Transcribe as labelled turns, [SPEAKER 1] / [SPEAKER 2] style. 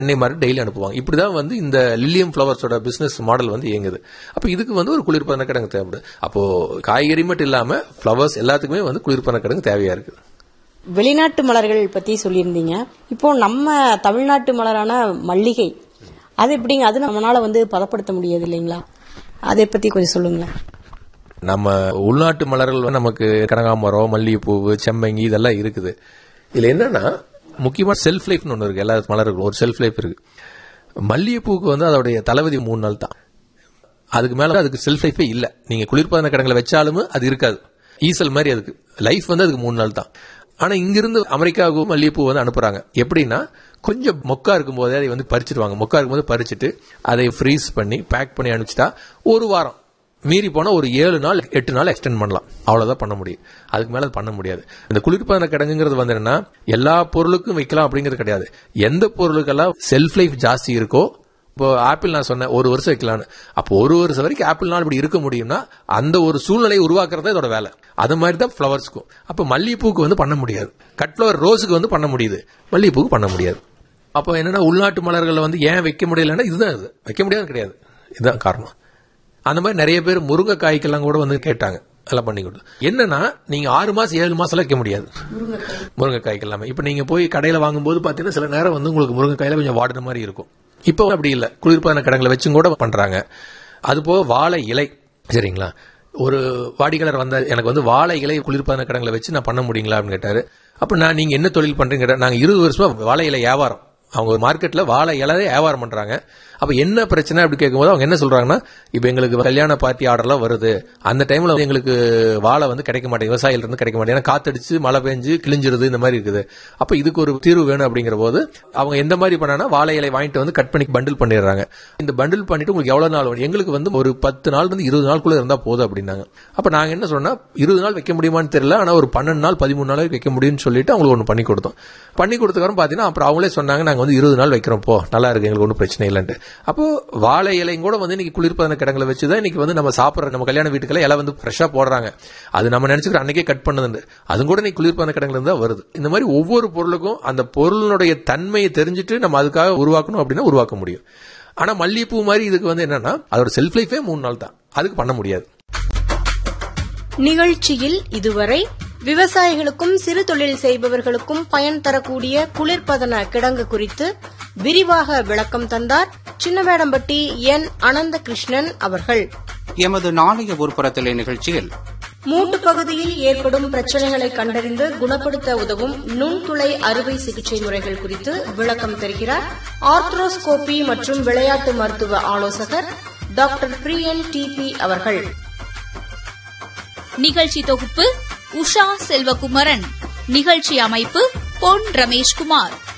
[SPEAKER 1] எண்ணெய் மாதிரி டெய்லி அனுப்புவாங்க இப்படிதான் வந்து இந்த லில்லியம் ஃபிளவர்ஸோட பிசினஸ் மாடல் வந்து இயங்குது அப்ப இதுக்கு வந்து ஒரு குளிர்பதன கிடங்கு தேவைப்படுது அப்போ காய்கறி மட்டும் இல்லாம ஃபிளவர்ஸ் எல்லாத்துக்குமே வந்து குளிர்பதன கிடங்கு தேவையா இருக்குது
[SPEAKER 2] வெளிநாட்டு மலர்கள் பத்தி சொல்லியிருந்தீங்க இப்போ நம்ம தமிழ்நாட்டு மலரான மல்லிகை அது எப்படிங்க அது நம்மளால வந்து பதப்படுத்த முடியாது இல்லைங்களா அதை பத்தி கொஞ்சம் சொல்லுங்களேன்
[SPEAKER 1] நம்ம உள்நாட்டு மலர்கள் வந்து நமக்கு கனகாமரம் மல்லிகைப்பூவு செம்மங்கி இதெல்லாம் இருக்குது இதுல என்னன்னா முக்கியமா செல்ஃப் லைஃப்னு ஒன்று இருக்கு எல்லா மலர்களும் ஒரு செல்ஃப் லைஃப் இருக்கு மல்லிகைப்பூவுக்கு வந்து அதோடைய தளபதி மூணு நாள் தான் அதுக்கு மேல அதுக்கு செல்ஃப் லைஃபே இல்ல நீங்க குளிர்பதன கிடங்குல வச்சாலும் அது இருக்காது ஈசல் மாதிரி அதுக்கு லைஃப் வந்து அதுக்கு மூணு நாள் தான் ஆனா இங்கிருந்து அமெரிக்காவுக்கு மல்லிகைப்பூ வந்து அனுப்புறாங்க எப்படின்னா கொஞ்சம் மொக்கா இருக்கும் போதே அதை வந்து பறிச்சிடுவாங்க மொக்கா இருக்கும்போது பறிச்சுட்டு அதை ஃப்ரீஸ் பண்ணி பேக் பண்ணி அனுப்பிச்சிட்டா ஒரு வாரம் மீறி போனா ஒரு ஏழு நாள் எட்டு நாள் எக்ஸ்டெண்ட் பண்ணலாம் அவ்வளவுதான் பண்ண முடியும் அதுக்கு மேல அது பண்ண முடியாது இந்த குளிர்பதன கிடங்குங்கிறது வந்து என்னன்னா எல்லா பொருளுக்கும் வைக்கலாம் அப்படிங்கிறது கிடையாது எந்த பொருளுக்கெல்லாம் செல்ஃப் லைஃப் ஜாஸ்தி இருக்கோ இப்போ ஆப்பிள் நான் சொன்னேன் ஒரு வருஷம் வைக்கலான்னு அப்போ ஒரு வருஷம் வரைக்கும் ஆப்பிள் நாள் இப்படி இருக்க முடியும்னா அந்த ஒரு சூழ்நிலையை உருவாக்குறது இதோட வேலை அது மாதிரி தான் ஃப்ளவர்ஸ்க்கும் அப்போ மல்லிகைப்பூக்கு வந்து பண்ண முடியாது கட் ஃப்ளவர் ரோஸுக்கு வந்து பண்ண முடியுது மல்லிகைப்பூக்கு பண்ண முடியாது அப்போ என்னன்னா உள்நாட்டு மலர்களை வந்து ஏன் வைக்க முடியலன்னா இதுதான் இது வைக்க முடியாது கிடையாது இதுதான் காரணம் அந்த மாதிரி நிறைய பேர் முருங்கைக்காய்க்கெல்லாம் கூட வந்து கேட்டாங்க எல்லாம் பண்ணி கொடுத்து என்னன்னா நீங்க ஆறு மாசம் ஏழு மாசம் வைக்க முடியாது முருங்கைக்காய்க்கு எல்லாமே இப்ப நீங்க போய் கடையில வாங்கும்போது பாத்தீங்கன்னா சில நேரம் வந்து உங்களுக்கு முருங்கைக்காயில கொஞ்சம் வாடின மாதிரி இருக்கும் இப்போ அப்படி இல்ல குளிர்பான கடங்களை வச்சும் கூட பண்றாங்க அது போக வாழை இலை சரிங்களா ஒரு வாடிக்கையாளர் வந்த எனக்கு வந்து வாழை இலை குளிர்பான கடங்களை வச்சு நான் பண்ண முடியுங்களா அப்படின்னு கேட்டாரு அப்ப நான் நீங்க என்ன தொழில் பண்றீங்க கேட்டா நாங்க இருபது வருஷமா வாழை இலை வியாபாரம் அவங்க ஒரு மார்க்கெட்ல வாழை இலை வியாபாரம் பண்றாங்க அப்ப என்ன பிரச்சனை அப்படி கேட்கும்போது அவங்க என்ன சொல்றாங்கன்னா இப்ப எங்களுக்கு கல்யாண பார்ட்டி ஆர்டர்லாம் வருது அந்த டைம்ல வந்து எங்களுக்கு வாழை வந்து கிடைக்க மாட்டேங்குது விவசாயில இருந்து கிடைக்க மாட்டேங்குது ஏன்னா காத்தடிச்சு மழை பெஞ்சு கிழிஞ்சிருது இந்த மாதிரி இருக்குது அப்ப இதுக்கு ஒரு தீர்வு வேணும் அப்படிங்கிற போது அவங்க எந்த மாதிரி பண்ணானா வாழை இலை வாங்கிட்டு வந்து கட் பண்ணி பண்டில் பண்ணிடுறாங்க இந்த பண்டில் பண்ணிட்டு உங்களுக்கு எவ்வளவு நாள் வேணும் எங்களுக்கு வந்து ஒரு பத்து நாள் வந்து இருபது நாளுக்குள்ள இருந்தா போதும் அப்படின்னாங்க அப்ப நாங்க என்ன சொன்னா இருபது நாள் வைக்க முடியுமான்னு தெரியல ஆனா ஒரு பன்னெண்டு நாள் பதிமூணு நாள் வரைக்கும் வைக்க முடியும்னு சொல்லிட்டு அவங்களுக்கு ஒன்று பண்ணி கொடுத்தோம் பண்ணி கொடுத்தக்கப்புறம் பாத்தீங்கன்னா அப்புறம் அவங்களே சொன்னாங்க நாங்க வந்து இருபது நாள் வைக்கிறோம் போ நல்லா இருக்கு எங்களுக்கு ஒன்றும் பிரச்சனை இல்லைன்ட்டு அப்போ வாழை இலையும் கூட வந்து இன்னைக்கு குளிர்பதன கிடங்களை வச்சுதான் இன்னைக்கு வந்து நம்ம சாப்பிடுற நம்ம கல்யாண வீட்டுக்கெல்லாம் இலை வந்து ஃப்ரெஷ்ஷா போடுறாங்க அது நம்ம நினைச்சுக்கிற அன்னைக்கே கட் பண்ணது அது கூட இன்னைக்கு குளிர்பதன கிடங்குல இருந்து தான் வருது இந்த மாதிரி ஒவ்வொரு பொருளுக்கும் அந்த பொருளினுடைய தன்மையை தெரிஞ்சுட்டு நம்ம அதுக்காக உருவாக்கணும் அப்படின்னா உருவாக்க முடியும் ஆனா மல்லிகைப்பூ மாதிரி இதுக்கு வந்து என்னன்னா அதோட செல்ஃப் லைஃபே மூணு நாள் தான் அதுக்கு பண்ண முடியாது
[SPEAKER 2] நிகழ்ச்சியில் இதுவரை விவசாயிகளுக்கும் சிறு தொழில் செய்பவர்களுக்கும் பயன் தரக்கூடிய குளிர்பதன கிடங்கு குறித்து விரிவாக விளக்கம் தந்தார் சின்னவேடம்பட்டி என் அனந்த கிருஷ்ணன் அவர்கள்
[SPEAKER 3] எமது நாளைய ஒருபுறத்திலே நிகழ்ச்சியில்
[SPEAKER 2] மூட்டு பகுதியில் ஏற்படும் பிரச்சனைகளை கண்டறிந்து குணப்படுத்த உதவும் நுண்துளை அறுவை சிகிச்சை முறைகள் குறித்து விளக்கம் தருகிறார் ஆர்த்ரோஸ்கோபி மற்றும் விளையாட்டு மருத்துவ ஆலோசகர் டாக்டர் பிரியன் டி பி அவர்கள்
[SPEAKER 4] நிகழ்ச்சி தொகுப்பு உஷா செல்வகுமரன் நிகழ்ச்சி அமைப்பு பொன் ரமேஷ்குமார்